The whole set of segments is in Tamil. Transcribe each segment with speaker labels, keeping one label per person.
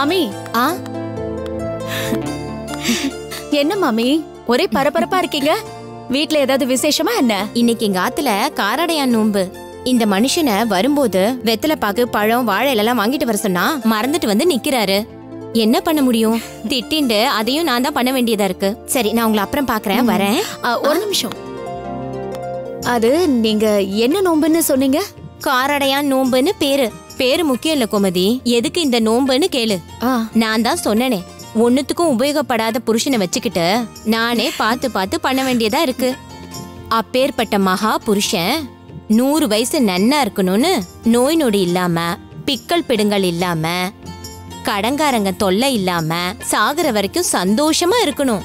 Speaker 1: மாமி
Speaker 2: ஆ
Speaker 1: என்ன மாமி ஒரே பரபரப்பா இருக்கீங்க வீட்ல ஏதாவது விசேஷமா என்ன
Speaker 2: இன்னைக்கு எங்க ஆத்துல காரடையான் நோன்பு இந்த மனுஷனை வரும்போது வெத்தலை பாக்கு பழம் வாழை இலைலாம் வாங்கிட்டு வர சொன்னா மறந்துட்டு வந்து நிக்கிறாரு என்ன பண்ண முடியும் திட்டிண்டு அதையும் நான் தான் பண்ண வேண்டியதா இருக்கு சரி நான் உங்களை அப்புறம் பாக்குறேன் வரேன்
Speaker 1: ஆ, ஒரு நிமிஷம் அது நீங்க என்ன நோம்புன்னு சொன்னீங்க
Speaker 2: காரடையான் நோன்புன்னு பேரு பேரு முக்கியம் இல்ல கோமதி எதுக்கு இந்த நோன்புன்னு கேளு
Speaker 1: ஆ
Speaker 2: நான் தான் சொன்னனே ஒண்ணுத்துக்கும் உபயோகப்படாத புருஷனை வச்சுக்கிட்டு நானே பார்த்து பார்த்து பண்ண வேண்டியதா இருக்கு அப்பேற்பட்ட மகா புருஷன் நூறு வயசு நன்னா இருக்கணும்னு நோய் நொடி இல்லாம பிக்கல் பிடுங்கல் இல்லாம கடங்காரங்க தொல்லை இல்லாம சாகுற வரைக்கும் சந்தோஷமா இருக்கணும்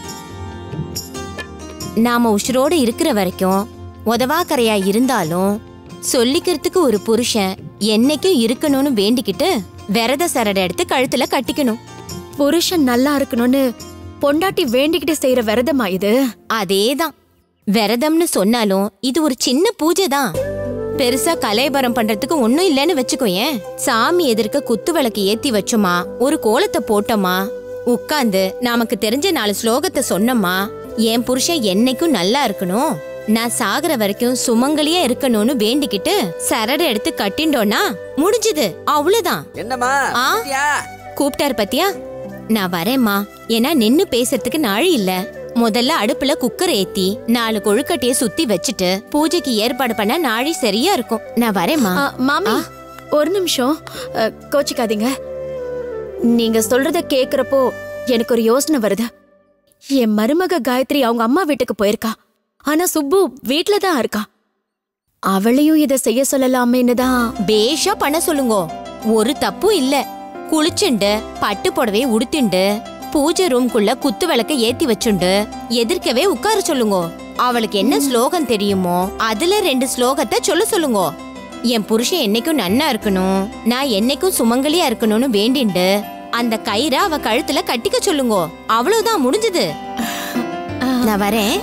Speaker 2: நாம உசுரோட இருக்கிற வரைக்கும் உதவாக்கரையா இருந்தாலும் சொல்லிக்கிறதுக்கு ஒரு புருஷன் என்னைக்கும் இருக்கணும்னு வேண்டிக்கிட்டு விரத சரடை எடுத்து கழுத்துல கட்டிக்கணும்
Speaker 1: புருஷன் நல்லா இருக்கணும்னு பொண்டாட்டி வேண்டிக்கிட்டு செய்யற விரதமா இது
Speaker 2: அதேதான் விரதம்னு சொன்னாலும் இது ஒரு சின்ன பூஜை தான் பெருசா கலைபரம் பண்றதுக்கு ஒண்ணும் இல்லைன்னு வச்சுக்கோயேன் சாமி எதிர்க்க குத்து விளக்கு ஏத்தி வச்சோமா ஒரு கோலத்தை போட்டோமா உட்கார்ந்து நமக்கு தெரிஞ்ச நாலு ஸ்லோகத்தை சொன்னோமா என் புருஷன் என்னைக்கும் நல்லா இருக்கணும் நான் சாகுற வரைக்கும் சுமங்கலியா இருக்கணும்னு வேண்டிக்கிட்டு சரடை எடுத்து கட்டிண்டோன்னா முடிஞ்சது அவ்வளவுதான்
Speaker 3: என்னம்மா
Speaker 2: ஆ?
Speaker 3: வந்துட்டியா?
Speaker 2: கூப்பிட்டாரு பத்தியா நான் வரேம்மா ஏன்னா நின்னு பேசுறதுக்கு நாழி இல்ல முதல்ல அடுப்புல குக்கர் ஏத்தி நாலு கொழுக்கட்டைய சுத்தி வச்சுட்டு பூஜைக்கு ஏற்பாடு பண்ண நாழி சரியா இருக்கும் நான் வரேம்மா
Speaker 1: ஆ, மாமி ஒரு நிமிஷம் அ, கோச்சிக்காதீங்க நீங்க சொல்றத கேக்குறப்போ எனக்கு ஒரு யோசனை வருது என் மருமக காயத்ரி அவங்க அம்மா வீட்டுக்கு போயிருக்கா ஆனா சுப்பு வீட்ல தான் இருக்கா அவளையும் இத செய்ய சொல்லலாமேன்னு தான்
Speaker 2: பேஷா பண்ண சொல்லுங்க ஒரு தப்பும் இல்ல குளிச்சுண்டு பட்டு புடவைய உடுத்திண்டு பூஜை ரூம்குள்ள குத்து விளக்க ஏத்தி வச்சுண்டு எதிர்க்கவே உட்கார சொல்லுங்க அவளுக்கு என்ன ஸ்லோகம் தெரியுமோ அதுல ரெண்டு ஸ்லோகத்தை சொல்ல சொல்லுங்க என் புருஷன் என்னைக்கும் நன்னா இருக்கணும் நான் என்னைக்கும் சுமங்கலியா இருக்கணும்னு வேண்டிண்டு அந்த கயிறை அவ கழுத்துல கட்டிக்க சொல்லுங்க அவ்வளவுதான் முடிஞ்சது நான் வரேன்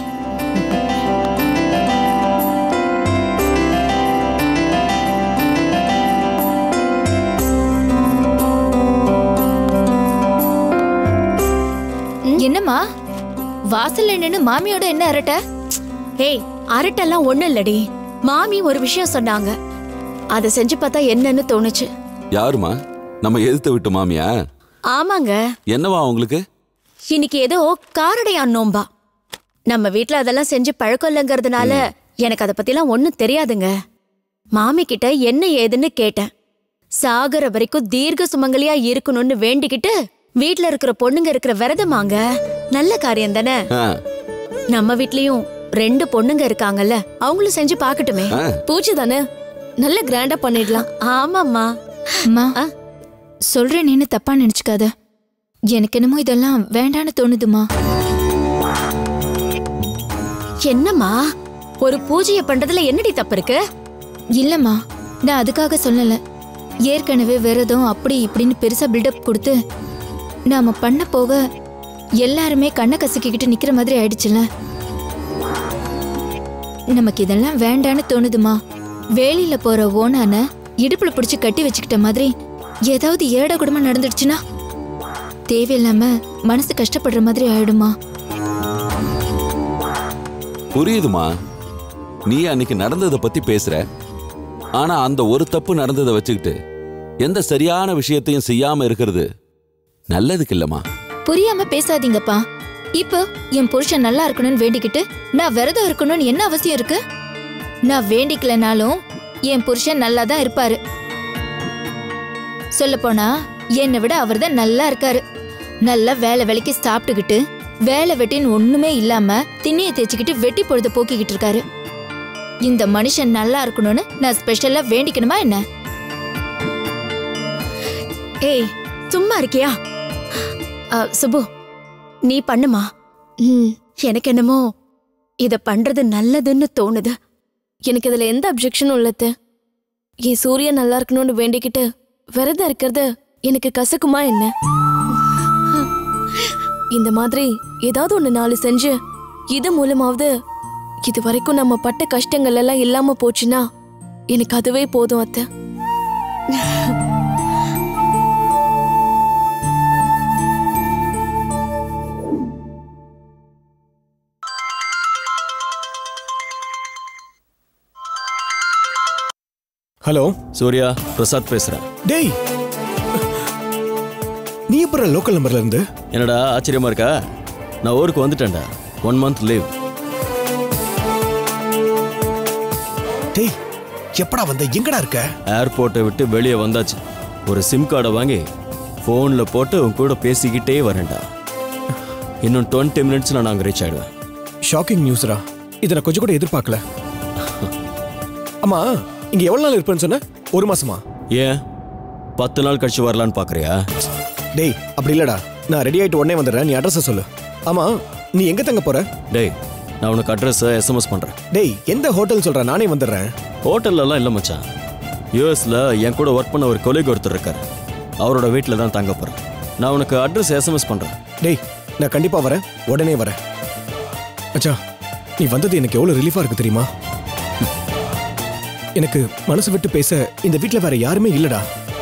Speaker 4: என்னம்மா வாசல்ல நின்னு மாமியோட என்ன அரட்ட
Speaker 1: ஏய் அரட்டெல்லாம் ஒண்ணு இல்லடி மாமி ஒரு விஷயம் சொன்னாங்க அத செஞ்சு பார்த்தா என்னன்னு தோணுச்சு
Speaker 5: யாருமா நம்ம எதிர்த்து விட்டு மாமியா
Speaker 1: ஆமாங்க
Speaker 5: என்னவா உங்களுக்கு
Speaker 1: இன்னைக்கு ஏதோ காரடையான் நோம்பா நம்ம வீட்ல அதெல்லாம் செஞ்சு பழக்கம் இல்லைங்கிறதுனால எனக்கு அதை பத்திலாம் ஒண்ணும் தெரியாதுங்க மாமி கிட்ட என்ன ஏதுன்னு கேட்டேன் சாகர வரைக்கும் தீர்க்க சுமங்கலியா இருக்கணும்னு வேண்டிக்கிட்டு வீட்ல இருக்கிற பொண்ணுங்க இருக்கிற விரதமாங்க நல்ல காரியம் தானே
Speaker 5: ஆ,
Speaker 1: நம்ம வீட்லயும் ரெண்டு பொண்ணுங்க இருக்காங்கல்ல அவங்களும் செஞ்சு பார்க்கட்டுமே
Speaker 5: ஆ.
Speaker 4: பூஜை தானே நல்ல கிராண்டா பண்ணிடலாம்
Speaker 1: ஆமாம்மா
Speaker 4: அம்மா
Speaker 1: ஆ?
Speaker 4: சொல்றேன்னு தப்பா நினைச்சுக்காத எனக்கு என்னமோ இதெல்லாம் வேண்டான்னு தோணுதுமா
Speaker 1: என்னம்மா ஒரு பூஜையை பண்றதுல என்னடி தப்பு இருக்கு
Speaker 4: இல்லம்மா நான் அதுக்காக சொல்லல ஏற்கனவே விரதம் அப்படி இப்படின்னு பெருசா பில்டப் கொடுத்து நாம பண்ண போக எல்லாருமே கண்ணை கசக்கிக்கிட்டு நிக்கிற மாதிரி ஆயிடுச்சுல நமக்கு இதெல்லாம் வேண்டான்னு தோணுதுமா வேலியில போற ஓனான இடுப்புல பிடிச்சு கட்டி வச்சுக்கிட்ட மாதிரி ஏதாவது ஏட குடுமா நடந்துடுச்சுன்னா தேவையில்லாம மனசு கஷ்டப்படுற மாதிரி ஆயிடுமா
Speaker 5: புரியுதுமா நீ அன்னைக்கு நடந்ததை பத்தி பேசுற ஆனா அந்த ஒரு தப்பு நடந்ததை வச்சுக்கிட்டு எந்த சரியான விஷயத்தையும் செய்யாம இருக்கிறது நல்லதுக்கு இல்லம்மா
Speaker 4: புரியாம பேசாதீங்கப்பா இப்போ என் புருஷன் நல்லா இருக்கணும்னு வேண்டிக்கிட்டு நான் விரதம் இருக்கணும்னு என்ன அவசியம் இருக்கு நான் வேண்டிக்கலனாலும் என் புருஷன் நல்லா தான் இருப்பாரு சொல்ல போனா என்னை விட அவர் தான் நல்லா இருக்காரு நல்லா வேலை வேலைக்கு சாப்பிட்டுக்கிட்டு வேலை வெட்டின்னு ஒண்ணுமே இல்லாம திண்ணிய தேய்ச்சிக்கிட்டு வெட்டி பொழுது போக்கிக்கிட்டு இருக்காரு இந்த மனுஷன் நல்லா இருக்கணும்னு நான் ஸ்பெஷலா வேண்டிக்கணுமா என்ன
Speaker 1: ஏய் சும்மா இருக்கியா அ, சுப்பு நீ பண்ணுமா
Speaker 4: ம்
Speaker 1: எனக்கு என்னமோ இத பண்றது நல்லதுன்னு தோணுது
Speaker 6: எனக்கு இதுல எந்த அப்ஜெக்ஷனும் இல்லத்த என் சூரியன் நல்லா இருக்கணும்னு வேண்டிக்கிட்டு விரதம் இருக்கிறது எனக்கு கசக்குமா என்ன இந்த மாதிரி ஏதாவது ஒண்ணு நாலு செஞ்சு இது மூலமாவது இது வரைக்கும் நம்ம பட்ட கஷ்டங்கள் எல்லாம் இல்லாம போச்சுன்னா எனக்கு அதுவே போதும் அத்தை
Speaker 3: ஹலோ
Speaker 7: சூர்யா பிரசாத் பேசுறேன்
Speaker 3: டேய் நீ எப்பற லோக்கல் நம்பர்ல இருந்து
Speaker 7: என்னடா ஆச்சரியமா இருக்கா நான் ஊருக்கு வந்துட்டேன்டா ஒன் மந்த் லீவ்
Speaker 3: டேய் எப்படா வந்த எங்கடா இருக்க
Speaker 7: ஏர்போர்ட்டை விட்டு வெளியே வந்தாச்சு ஒரு சிம் கார்டை வாங்கி ஃபோனில் போட்டு உன் கூட பேசிக்கிட்டே வரேன்டா இன்னும் டுவெண்ட்டி மினிட்ஸில் நான் அங்கே ரீச் ஆகிடுவேன்
Speaker 3: ஷாக்கிங் நியூஸ்ரா இதை நான் கொஞ்சம் கூட எதிர்பார்க்கல அம்மா இங்க எவ்வளவு நாள் இருப்பேன்னு சொன்ன ஒரு மாசமா
Speaker 7: ஏன் பத்து நாள் கழிச்சு வரலான்னு பார்க்குறியா
Speaker 3: டேய் அப்படி இல்லடா நான் ரெடி ஆயிட்டு உடனே வந்துடுறேன் நீ அட்ரஸ் சொல்லு ஆமா நீ எங்க தங்க போற
Speaker 7: டேய் நான் உனக்கு அட்ரஸை எஸ்எம்எஸ் பண்ணுறேன்
Speaker 3: டேய் எந்த ஹோட்டல் சொல்ற நானே வந்துடுறேன்
Speaker 7: ஹோட்டல்லலாம் இல்லை மச்சான் யூஎஸில் என் கூட ஒர்க் பண்ண ஒரு கொலீக் ஒருத்தர் இருக்கார் அவரோட வீட்டில் தான் தங்க போகிறேன் நான் உனக்கு அட்ரஸ் எஸ்எம்எஸ் பண்ணுறேன்
Speaker 3: டேய் நான் கண்டிப்பா வரேன் உடனே வரேன் அச்சா நீ வந்தது எனக்கு எவ்வளவு ரிலீஃபா இருக்கு தெரியுமா எனக்கு மனசு விட்டு பேச இந்த வீட்ல வேற யாருமே இல்லடா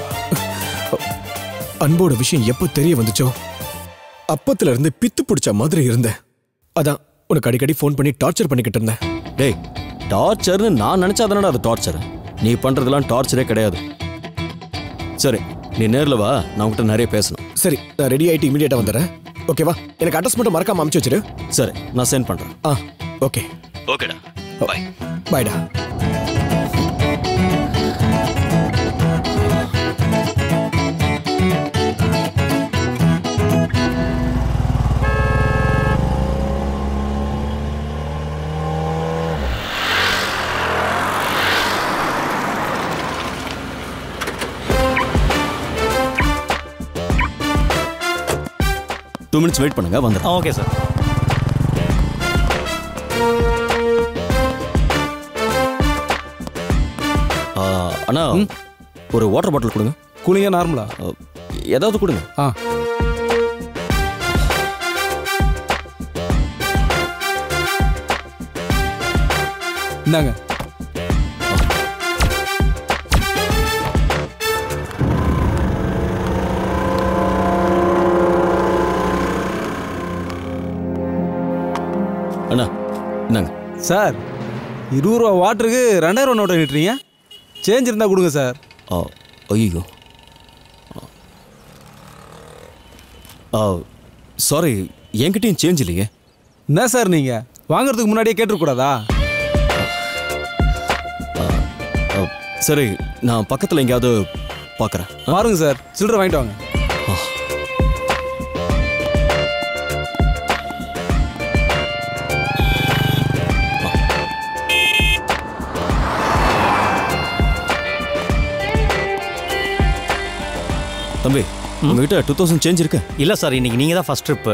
Speaker 3: அன்போட விஷயம் எப்போ தெரிய வந்துச்சோ அப்பத்துல இருந்து பித்து பிடிச்ச மாதிரி இருந்தேன் அதான் உனக்கு அடிக்கடி ஃபோன் பண்ணி டார்ச்சர் பண்ணிக்கிட்டு இருந்தேன்
Speaker 7: டேய் டார்ச்சர்னு நான் நினச்சா தானடா அது டார்ச்சர் நீ பண்ணுறதெல்லாம் டார்ச்சரே கிடையாது சரி நீ நேரில் வா நான் உன்கிட்ட நிறைய பேசணும்
Speaker 3: சரி நான் ரெடி ஆயிட்டு இமீடியட்டா வந்துடுறேன் ஓகேவா எனக்கு அட்ரஸ் மட்டும் மறக்காம அமுச்சு வச்சிரு
Speaker 7: சரி நான் சென்ட் பண்ணுறேன்
Speaker 3: ஆ ஓகே
Speaker 7: ஓகேடா பாய்
Speaker 3: பாய்டா
Speaker 7: டூ மினிட்ஸ் வெயிட் பண்ணுங்க வந்துடுறேன்
Speaker 8: ஓகே சார்
Speaker 7: ஆ, அண்ணா ஒரு வாட்டர் பாட்டில் கொடுங்க
Speaker 8: கூலிங்கா நார்மலா
Speaker 7: ஆ, ஏதாவது கொடுங்க
Speaker 8: ஆ இந்தாங்க
Speaker 7: அண்ணா இந்தாங்க
Speaker 8: சார் இருபது ரூபா வாட்டருக்கு ரெண்டாயிரம் நோட்டை நிட்டுறீங்க சேஞ்ச் இருந்தால் கொடுங்க சார்
Speaker 7: ஆ ஐயோ சாரி என்கிட்டயும் சேஞ்ச் இல்லையே
Speaker 8: என்ன சார் நீங்கள் வாங்குறதுக்கு முன்னாடியே கேட்டுருக்கூடாதா
Speaker 7: ஆ, சரி நான் பக்கத்தில் எங்கேயாவது பார்க்குறேன்
Speaker 8: பாருங்க சார் சில்லறை வாங்கிட்டு வாங்க
Speaker 7: தம்பி உங்ககிட்ட டூ தௌசண்ட் சேஞ்ச் இருக்கு
Speaker 9: இல்லை சார் இன்னைக்கு நீங்கள் தான் ஃபஸ்ட் ட்ரிப்பு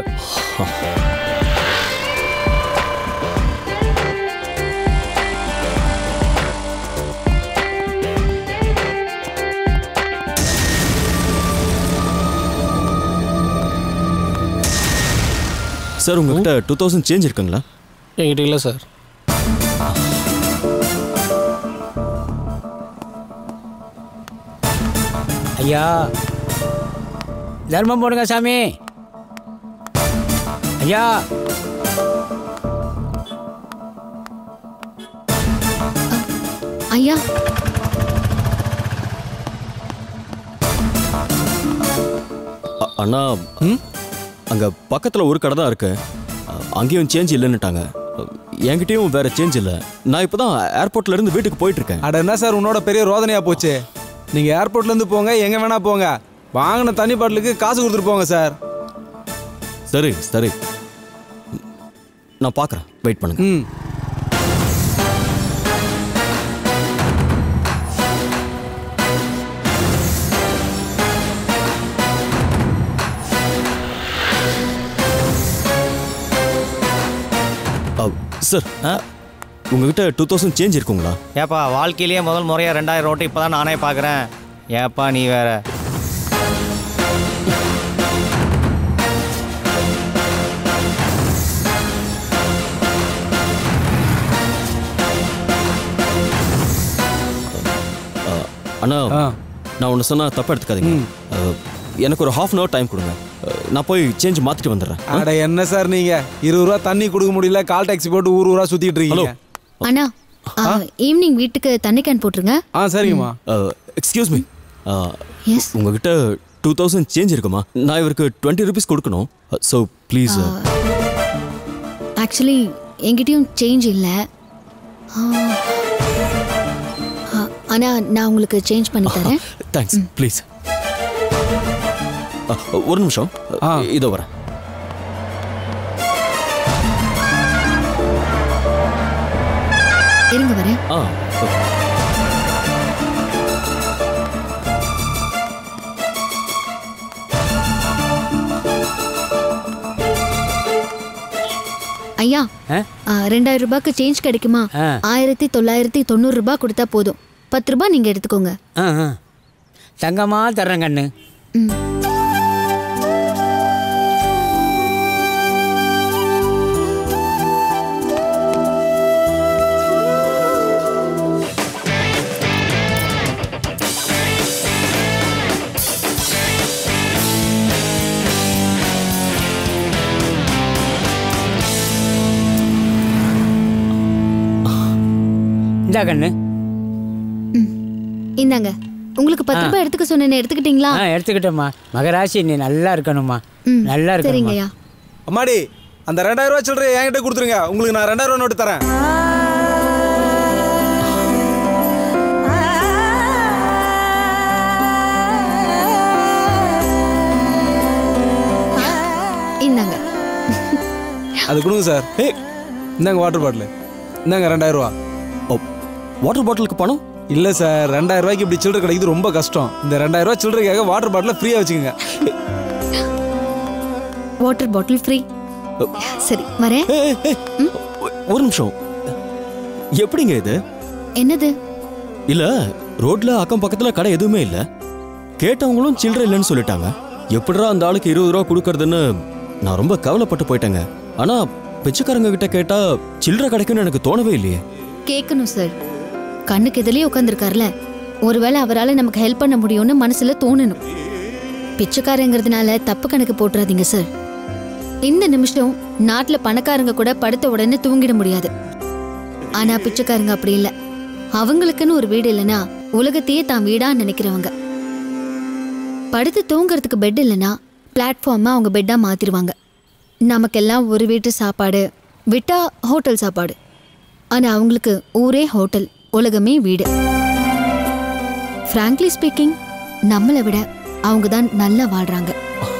Speaker 7: சார் உங்ககிட்ட டூ தௌசண்ட் சேஞ்ச் இருக்குங்களா
Speaker 10: என்கிட்ட இல்லை சார்
Speaker 9: ஐயா தர்மம் போடுங்க சாமி ஐயா
Speaker 1: ஐயா
Speaker 7: அ- அண்ணா அங்க பக்கத்துல ஒரு கடை தான் இருக்கு அ, அங்கேயும் சேஞ்ச் இல்லைன்னுட்டாங்க அ, என்கிட்டயும் வேற சேஞ்ச் இல்லை நான் இப்பதான் ஏர்போர்ட்ல இருந்து வீட்டுக்கு போயிட்டு இருக்கேன்
Speaker 8: அட என்ன சார் உன்னோட பெரிய ரோதனையாக போச்சு நீங்கள் ஏர்போர்ட்லேருந்து போங்க எங்கே வேணா போங்க வாங்கின தண்ணி பாட்டிலுக்கு காசு கொடுத்துட்டு போங்க சார்
Speaker 7: சரி சரி நான் பார்க்கறேன் வெயிட் பண்ணுங்க
Speaker 8: ம்
Speaker 7: அ, சார் உங்ககிட்ட டூ தௌசண்ட் சேஞ்ச் இருக்குங்களா
Speaker 9: ஏப்பா வாழ்க்கையிலேயே முதல் முறையாக ரெண்டாயிரம் ரோட்டு இப்போ தான் நானே பார்க்குறேன் ஏப்பா நீ வேற
Speaker 7: அ, அண்ணா
Speaker 8: ஆ
Speaker 7: நான் ஒன்று சொன்னா தப்பா எடுத்துக்காதீங்க அ, எனக்கு ஒரு ஹாஃப் அன் ஹவர் டைம் கொடுங்க அ, நான் போய் சேஞ்ச் மாத்திட்டு வந்துடுறேன் ஆ?
Speaker 8: அட என்ன சார் நீங்க இருபது ரூபா தண்ணி கொடுக்க முடியல கால் டாக்ஸி போட்டு ஊர் ஊரா சுத்திட்டு
Speaker 7: ஹலோ
Speaker 8: இருக்கீங்க
Speaker 1: அண்ணா
Speaker 4: ஈவினிங் வீட்டுக்கு தண்ணி கேன் போட்டுருங்க
Speaker 8: ஆ சரிங்கம்மா
Speaker 7: எக்ஸ்கியூஸ் மீ
Speaker 4: எஸ்
Speaker 7: உங்ககிட்ட டூ தௌசண்ட் சேஞ்ச் இருக்குமா நான் இவருக்கு டுவெண்ட்டி ருபீஸ் கொடுக்கணும் ஸோ ப்ளீஸ்
Speaker 4: ஆக்சுவலி என்கிட்டயும் சேஞ்ச் இல்லை ஆனா நான் உங்களுக்கு சேஞ்ச் பண்ணி தரேன்
Speaker 7: தேங்க்ஸ் ப்ளீஸ் ஒரு நிமிஷம்
Speaker 8: ஆ.
Speaker 7: இதோ வரேன்
Speaker 4: இருங்க வரேன்
Speaker 7: ஆ
Speaker 4: ஐயா
Speaker 10: ஆ?
Speaker 4: ஆ, ரெண்டாயிரம் ரூபாய்க்கு சேஞ்ச் கிடைக்குமா
Speaker 10: ஆ.
Speaker 4: ஆயிரத்தி தொள்ளாயிரத்தி தொண்ணூறு ரூபாய் கொடுத்தா போதும் பத்து ரூபாய் நீங்க எடுத்துக்கோங்க
Speaker 10: ஆ ஆ தங்கமா தர்றேன் கண்ணு
Speaker 4: ம்.
Speaker 10: இந்தா கண்ணு
Speaker 4: இந்தாங்க உங்களுக்கு பத்து ரூபாய் எடுத்துக்க சொன்னேன் எடுத்துக்கிட்டீங்களா
Speaker 10: ஆ எடுத்துக்கிட்டோம்மா மகராசி நீ நல்லா இருக்கணும்மா
Speaker 4: ம்,
Speaker 10: நல்லா இருக்கணும்மா
Speaker 4: சரிங்கய்யா
Speaker 8: அம்மாடி அந்த ரெண்டாயிரம் ரூபாய் சில்லறை என்கிட்ட கொடுத்துருங்க உங்களுக்கு நான் ரெண்டாயிரம் ரூபாய் நோட்டு தரேன்
Speaker 4: இந்தாங்க
Speaker 8: அது கொடுங்க சார் ஏய் இந்தாங்க வாட்டர் பாட்டில் இந்தாங்க ரெண்டாயிரம் ரூபா
Speaker 7: வாட்டர் பாட்டிலுக்கு பணம்
Speaker 8: இல்லை சார் ரெண்டாயிரம் ரூபாய்க்கு இப்படி சில்லறை கிடைக்குது ரொம்ப கஷ்டம் இந்த ரெண்டாயிரம் ரூபாய் சில்லறைக்காக வாட்டர் பாட்டில் ஃப்ரீயாக வச்சுக்கோங்க
Speaker 4: வாட்டர் பாட்டில் ஃப்ரீ சரி வரேன்
Speaker 7: ஏய், ஏய், ஏய், ஒரு நிமிஷம் எப்படிங்க இது
Speaker 4: என்னது
Speaker 7: இல்ல ரோட்ல அக்கம் பக்கத்துல கடை எதுவுமே இல்ல கேட்டவங்களும் சில்லறை இல்லைன்னு சொல்லிட்டாங்க எப்படிடா அந்த ஆளுக்கு இருபது ரூபா கொடுக்கறதுன்னு நான் ரொம்ப கவலைப்பட்டு போயிட்டேங்க ஆனா பிச்சைக்காரங்க கிட்ட கேட்டா சில்லறை கிடைக்கும்னு எனக்கு தோணவே இல்லையே
Speaker 4: கேட்கணும் சார் கண்ணுக்கு எதிலே உட்காந்துருக்காருல ஒருவேளை அவரால் நமக்கு ஹெல்ப் பண்ண முடியும்னு மனசுல தோணணும் பிச்சைக்காரங்கிறதுனால தப்பு கணக்கு போட்டுறாதீங்க சார் இந்த நிமிஷம் நாட்டுல பணக்காரங்க கூட படுத்த உடனே தூங்கிட முடியாது ஆனா பிச்சைக்காரங்க அப்படி இல்ல அவங்களுக்குன்னு ஒரு வீடு இல்லைன்னா உலகத்தையே தான் வீடா நினைக்கிறவங்க படுத்து தூங்குறதுக்கு பெட் இல்லைன்னா பிளாட்ஃபார்மை அவங்க பெட்டா மாத்திருவாங்க நமக்கெல்லாம் ஒரு வீட்டு சாப்பாடு விட்டா ஹோட்டல் சாப்பாடு ஆனா அவங்களுக்கு ஊரே ஹோட்டல் உலகமே வீடு ஃப்ராங்க்லி ஸ்பீக்கிங் நம்மளை விட அவங்க தான் நல்லா வாழ்றாங்க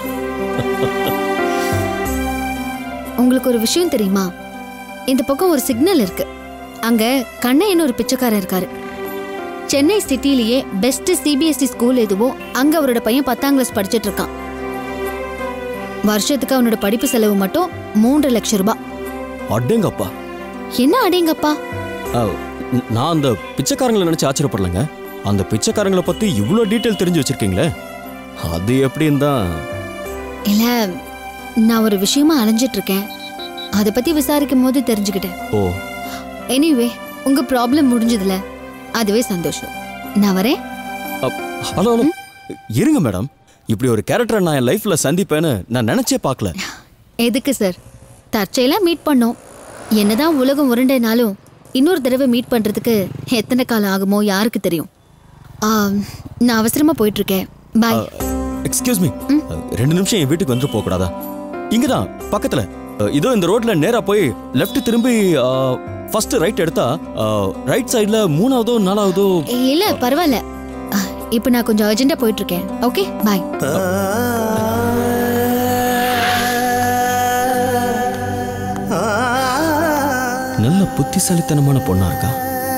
Speaker 4: உங்களுக்கு ஒரு விஷயம் தெரியுமா இந்த பக்கம் ஒரு சிக்னல் இருக்கு அங்க கண்ணையன் ஒரு பிச்சைக்காரன் இருக்காரு சென்னை சிட்டிலேயே பெஸ்ட் சிபிஎஸ்இ ஸ்கூல் எதுவோ அங்க அவரோட பையன் பத்தாம் கிளாஸ் படிச்சிட்டு இருக்கான் வருஷத்துக்கு அவனோட படிப்பு செலவு மட்டும் மூன்று லட்சம் ரூபாய்
Speaker 7: அடேங்கப்பா
Speaker 4: என்ன அடேங்கப்பா
Speaker 7: ஆ, ந- நான் அந்த பிச்சைக்காரங்களை நினைச்சு ஆச்சரியப்படலைங்க அந்த பிச்சைக்காரங்களை பத்தி இவ்வளோ டீட்டெயில் தெரிஞ்சு வச்சிருக்கீங்களே அது எப்படின்னு தான்
Speaker 4: இல்ல நான் ஒரு விஷயமா அலைஞ்சிட்டு இருக்கேன் அதை பத்தி விசாரிக்கும் போது தெரிஞ்சுக்கிட்டேன்
Speaker 7: ஓ
Speaker 4: எனிவே உங்க ப்ராப்ளம் முடிஞ்சதுல அதுவே சந்தோஷம் நான் வரேன்
Speaker 7: அப்- ஹலோ ஹலோ இருங்க மேடம் இப்படி ஒரு கேரக்டரை நான் என் லைஃப்ல சந்திப்பேன்னு நான் நினைச்சே பார்க்கல
Speaker 4: எதுக்கு சார் தற்செயலா மீட் பண்ணோம் என்னதான் உலகம் உருண்டைனாலும் இன்னொரு தடவை மீட் பண்றதுக்கு எத்தனை காலம் ஆகுமோ யாருக்கு தெரியும் ஆ, நான் அவசரமா போயிட்டு இருக்கேன் பாய்
Speaker 7: எக்ஸ்கியூஸ் மீ ரெண்டு நிமிஷம் என் வீட்டுக்கு வந்துட்டு போக கூடாதா இங்கதான் பக்கத்துல அஹ், இதோ இந்த ரோட்ல நேரா போய் லெஃப்ட் திரும்பி ஃபர்ஸ்ட் ரைட் எடுத்தா ரைட் சைடுல மூணாவதோ நாலாவதோ
Speaker 4: இல்ல பரவாயில்ல ஆ, இப்போ நான் கொஞ்சம் அர்ஜென்ட்டா போயிட்டு இருக்கேன் ஓகே பாய்
Speaker 7: நல்ல புத்திசாலித்தனமான பொண்ணா இருக்கா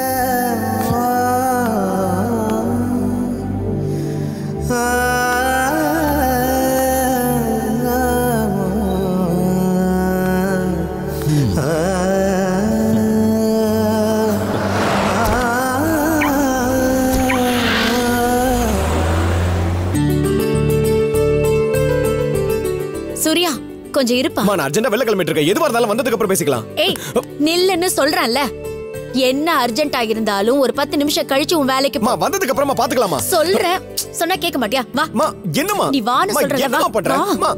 Speaker 1: சூர்யா கொஞ்சம் இருப்பா
Speaker 3: அம்மா நான் அர்ஜென்ட்டா வெளில கிளம்பிட்டு இருக்கேன் எதுவா இருந்தாலும் வந்ததுக்கு அப்புறம் பேசிக்கலாம்
Speaker 1: ஏய் நில்லுன்னு சொல்றேன்ல என்ன அர்ஜென்ட்டா இருந்தாலும் ஒரு பத்து நிமிஷம் கழிச்சு உன் வேலைக்கு போ.
Speaker 3: அம்மா வந்ததுக்கு அப்புறமா பாத்துக்கலாமா
Speaker 1: சொல்றேன் சொன்னா கேட்க மாட்டியா வா
Speaker 3: அம்மா என்னம்மா
Speaker 1: நீ வான்னு
Speaker 3: அம்மா,
Speaker 1: சொல்றேன்ல,
Speaker 3: என்னம்மா
Speaker 1: வா.
Speaker 3: பண்ற
Speaker 1: வா.
Speaker 3: அம்மா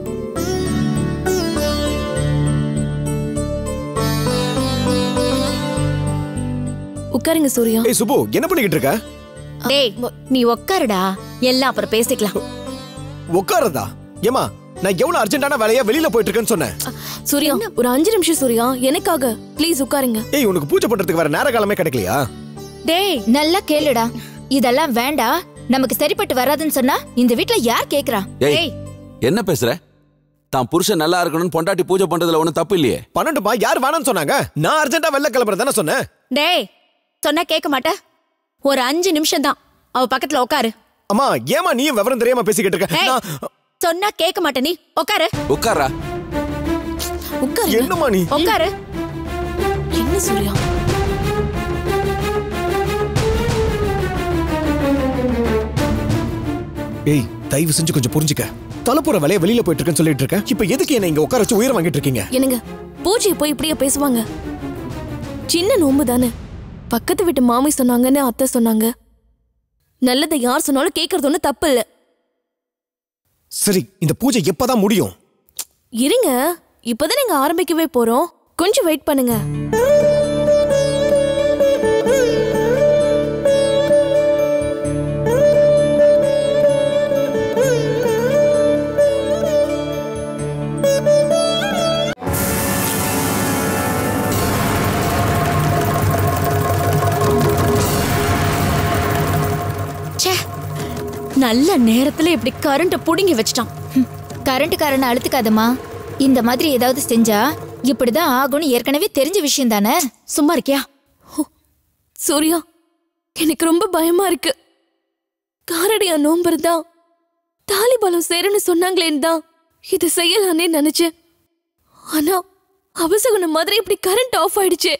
Speaker 6: உட்கார் உட்காருங்க சூர்யா
Speaker 3: ஏய் சுப்பு என்ன பண்ணிக்கிட்டு இருக்க
Speaker 1: டேய் நீ உக்காருடா எல்லாம் அப்புறம் பேசிக்கலாம்
Speaker 3: உட்காரதா ஏமா நான் எவ்வளவு அர்ஜென்ட்டான வேலையா வெளியில போயிட்டு இருக்கேன்னு சொன்னேன்
Speaker 6: சூர்யா ஒரு அஞ்சு நிமிஷம் சூர்யா எனக்காக ப்ளீஸ் உட்காருங்க
Speaker 3: ஏய் உனக்கு பூஜை பண்றதுக்கு வேற நேர காலமே கிடைக்கலையா
Speaker 1: டேய்
Speaker 4: நல்லா கேளுடா இதெல்லாம் வேண்டாம் நமக்கு சரிப்பட்டு வராதுன்னு சொன்னா இந்த வீட்ல யார் கேக்குறா
Speaker 5: ஏய்
Speaker 1: ஏய்
Speaker 5: என்ன பேசுற தான் புருஷன் நல்லா இருக்கணும்னு பொண்டாட்டி பூஜை பண்றதுல ஒண்ணும் தப்பு இல்லையே
Speaker 3: பன்னெண்டுப்பா யார் வேணாம்னு சொன்னாங்க நான் அர்ஜென்ட்டா வெளில கிளம்புறேன் தானே சொன்னேன்
Speaker 1: டேய் சொன்னா கேட்க மாட்ட ஒரு அஞ்சு நிமிஷம் தான் அவ பக்கத்துல உட்காரு
Speaker 3: அம்மா ஏமா நீயும் விவரம் தெரியாம பேசிக்கிட்டு இருக்க
Speaker 1: ஏய்,
Speaker 3: நான்
Speaker 1: சொன்னா கேட்க மாட்ட நீ உட்காரு
Speaker 5: உட்காரா
Speaker 6: உட்காருங்க
Speaker 3: என்னம்மா நீ
Speaker 1: உட்காரு
Speaker 6: என்ன சூர்யா
Speaker 3: ஏய் தயவு செஞ்சு கொஞ்சம் புரிஞ்சுக்க தலைப்புற வேலைய வெளியில போயிட்டு இருக்கேன்னு சொல்லிட்டு இருக்கேன் இப்ப எதுக்கு என்ன இங்க உட்கார வச்சு உயிரை வாங்கிட்டு இருக்கீங்க
Speaker 6: என்னங்க பூஜையை போய் இப்படியே பேசுவாங்க சின்ன நோம்பு தானே பக்கத்து வீட்டு மாமி சொன்னாங்கன்னு அத்தை சொன்னாங்க நல்லதை யார் சொன்னாலும் கேட்கறது ஒன்றும் தப்பு இல்லை
Speaker 3: சரி இந்த பூஜை எப்பதான் முடியும்
Speaker 6: இருங்க இப்போதான் நீங்க ஆரம்பிக்கவே போறோம் கொஞ்சம் வெயிட் பண்ணுங்க
Speaker 1: ச்சே நல்ல நேரத்துல இப்படி கரண்ட புடுங்கி வச்சிட்டான்
Speaker 4: கரண்ட் காரனை அழுத்துக்காதம்மா இந்த மாதிரி ஏதாவது செஞ்சா இப்படிதான் ஆகும்னு ஏற்கனவே தெரிஞ்ச விஷயம் தானே
Speaker 1: சும்மா இருக்கியா
Speaker 6: சூர்யா எனக்கு ரொம்ப பயமா இருக்கு காரடியா நோம்பு இருந்தா தாலிபாலம் சேருன்னு சொன்னாங்களேன்னு தான் இது செய்யலானே நினைச்சேன் ஆனா அவசகுணம் மாதிரி இப்படி கரண்ட் ஆஃப் ஆயிடுச்சு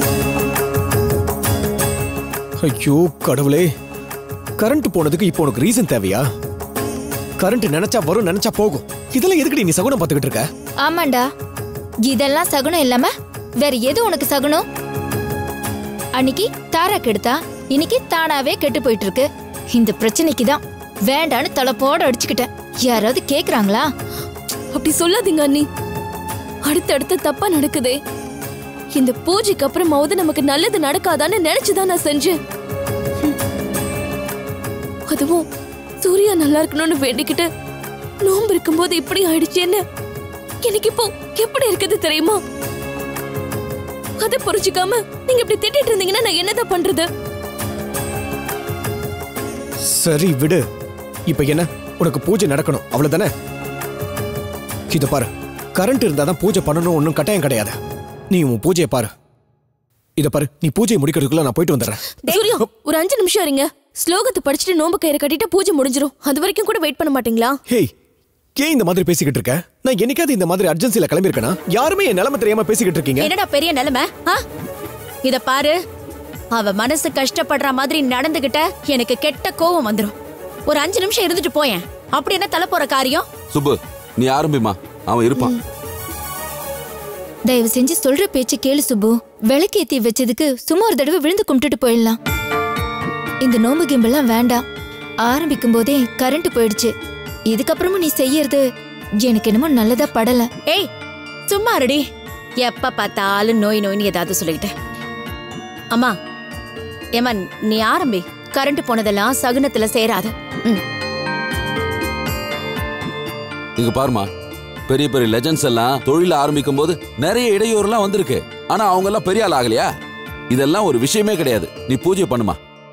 Speaker 3: ஐயோ கடவுளே கரண்ட் போனதுக்கு இப்போ உனக்கு ரீசன் தேவையா கரண்ட் நினைச்சா வரும் நினைச்சா போகும் இதெல்லாம் எதுக்குடி நீ சகுனம் பார்த்துக்கிட்டு இருக்க
Speaker 4: ஆமாண்டா இதெல்லாம் சகுனம் இல்லாம வேற எது உனக்கு சகுனம் அன்னைக்கு தாரா கெடுத்தா இன்னைக்கு தானாவே கெட்டு போயிட்டு இருக்கு இந்த பிரச்சனைக்கு தான் வேண்டான்னு தலைப்போட அடிச்சுக்கிட்டேன் யாராவது கேக்குறாங்களா
Speaker 6: அப்படி சொல்லாதீங்க அண்ணி அடுத்தடுத்து தப்பா நடக்குதே இந்த பூஜைக்கு அப்புறமாவது நமக்கு நல்லது நடக்காதான்னு நினைச்சுதான் நான் செஞ்சேன் ஹம். அதுவும் சூர்யா நல்லா இருக்கணும்னு வேண்டிக்கிட்டு நோன்பு இருக்கும்போது இப்படி ஆயிடுச்சேன்னு எனக்கு இப்போ எப்படி இருக்குது தெரியுமா அதை புரிஞ்சுக்காம நீங்க இப்படி திட்டிட்டு இருந்தீங்கன்னா நான் என்னதான் பண்றது
Speaker 3: சரி விடு இப்ப என்ன உனக்கு பூஜை நடக்கணும் அவ்வளவுதானே இத பாரு கரண்ட் இருந்தாதான் பூஜை பண்ணணும் ஒன்றும் கட்டாயம் கிடையாது நீ உன் பூஜையை பாரு இத பாரு நீ பூஜையை முடிக்கிறதுக்குள்ள நான் போயிட்டு வந்துடுறேன்
Speaker 6: சூர்யா ஒரு அஞ்சு நிமிஷம் இருங்க ஸ்லோகத்தை படிச்சுட்டு நோம்பு கயிறு கட்டிட்டு பூஜை முடிஞ்சிரும் அது வரைக்கும் கூட வெயிட் பண்ண மாட்டீங்களா
Speaker 3: ஹேய் ஏன் இந்த மாதிரி பேசிக்கிட்டு இருக்க நான் என்னைக்காவது இந்த மாதிரி அர்ஜென்சில கிளம்பியிருக்கேனா யாருமே என் நிலைமை தெரியாம பேசிக்கிட்டு இருக்கீங்க
Speaker 1: என்னடா பெரிய நிலைமை ஆ? இத பாரு அவ மனசு கஷ்டப்படுற மாதிரி நடந்துகிட்ட எனக்கு கெட்ட கோவம் வந்துரும் ஒரு அஞ்சு நிமிஷம் இருந்துட்டு போயேன் அப்படி என்ன தலை போற காரியம்
Speaker 5: சுப்பு நீ ஆரம்பிமா அவன் இருப்பான்
Speaker 4: தயவு செஞ்சு சொல்ற பேச்சு கேளு சுப்பு விளக்கேத்தி வச்சதுக்கு சும்மா ஒரு தடவை விழுந்து கும்பிட்டுட்டு போயிடலாம் இந்த நோம்பு கிம்பெல்லாம் வேண்டாம் ஆரம்பிக்கும் போதே கரண்ட் போயிடுச்சு இதுக்கப்புறமும் நீ செய்யறது எனக்கு என்னமோ நல்லதா படல
Speaker 1: ஏய் சும்மா இருடி எப்ப பார்த்தாலும் நோய் நோய்னு ஏதாவது சொல்லிக்கிட்டு அம்மா ஏமா நீ ஆரம்பி கரண்ட் போனதெல்லாம் சகுனத்துல சேராது ம்
Speaker 5: இங்க பாருமா பெரிய பெரிய லெஜண்ட்ஸ் எல்லாம் தொழில ஆரம்பிக்கும் போது நிறைய இடையூறுலாம் வந்திருக்கு ஆனா அவங்க எல்லாம் பெரிய ஆள் ஆகலையா இதெல்லாம் ஒரு விஷயமே கிடையாது நீ பூஜை பண்ணுமா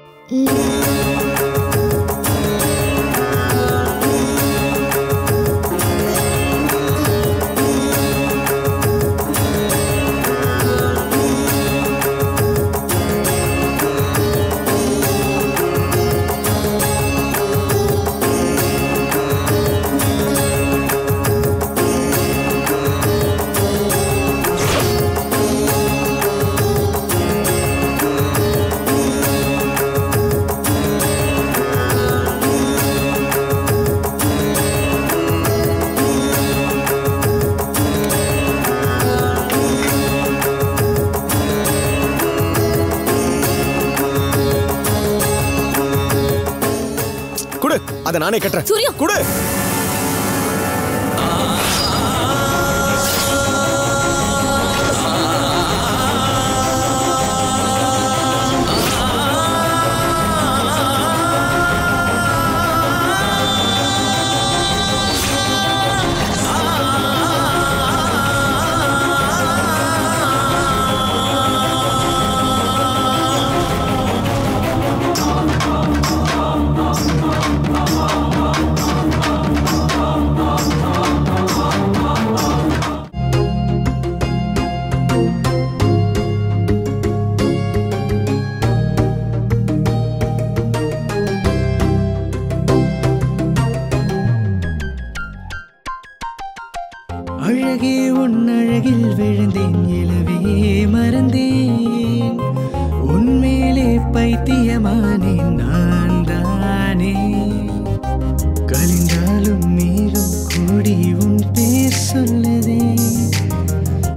Speaker 3: குடு அதை நானே கட்டுறேன்
Speaker 6: சூர்யா.
Speaker 3: குடு
Speaker 11: பைத்தியமானேன்